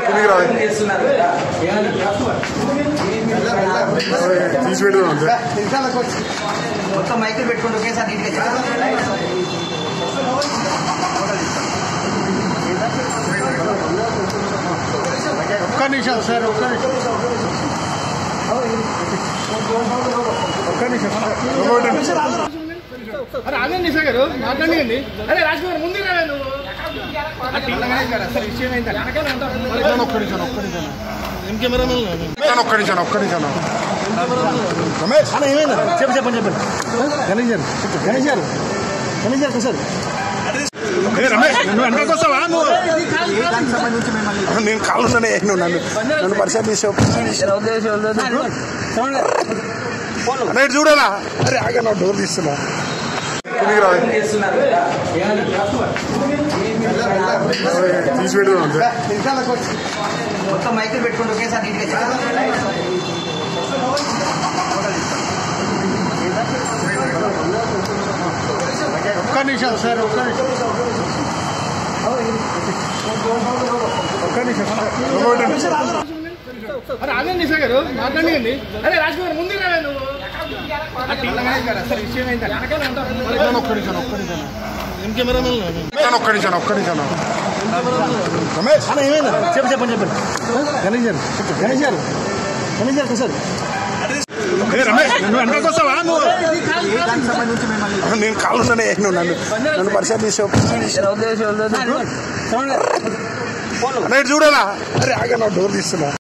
కిందికి రాదు చేస్తున్నారు కదా తీసి పెడదాం అంతే మొత్తం మైకులు పెట్టుకుంటూ ఒకేసారి నీట్గా చెప్పండి. ఒక్క నిమిషం సార్ ఒక్క నిమిషం ఒక్క నిమిషం అరే అదే నిశా గారు మాట్లాడండి అరే రాజకుమార్ ముందు రా నువ్వు అసలు విషయం ఏంటంటే ఒక్క నిమిషం ఒక్క నిమిషం ఏం కెమెరామెన్ ఒక్క నిమిషం ఒక్క నిమిషం రమేష్ అన్న ఏమైందా చెప్పు చెప్పండి చెప్పండి గణేష్ గారు గణేష్ గారు గణేష్ గారు సార్ ఏ రమేష్ నువ్వు ఎంతకు వస్తావా నువ్వు ఏ దానికి సంబంధించి మిమ్మల్ని నేను కాళ్ళున్నానే నువ్వు నన్ను నన్ను పరిచయం చేసావు అన్న ఇటు చూడరా అరే ఆగా నా డోర్ తీస్తున్నా కిందికి రాదు చేస్తున్నారు కదా తీసి పెడదాం అంతే మొత్తం మైకులు పెట్టుకుంటూ ఒకేసారి నీట్గా చెప్పండి. ఒక్క నిమిషం సార్ ఒక్క నిమిషం ఒక్క నిమిషం అరే అదే నిశా గారు మాట్లాడండి అరే రాజకుమార్ ముందు రా నువ్వు అసలు విషయం ఏంటంటే ఒక్క నిమిషం ఒక్క నిమిషం ఏం కెమెరామెన్ ఒక్క నిమిషం ఒక్క నిమిషం రమేష్ అన్న ఏమైందా చెప్పు చెప్పండి చెప్పండి గణేష్ గారు గణేష్ గారు గణేష్ గారు సార్ ఏ రమేష్ నువ్వు ఎంతకు వస్తావా నువ్వు ఏ దానికి సంబంధించి మిమ్మల్ని నేను కాళ్ళున్నానే నువ్వు నన్ను నన్ను పరిచయం చేసావు అన్న ఇటు చూడరా అరే ఆగా నా డోర్ తీస్తున్నా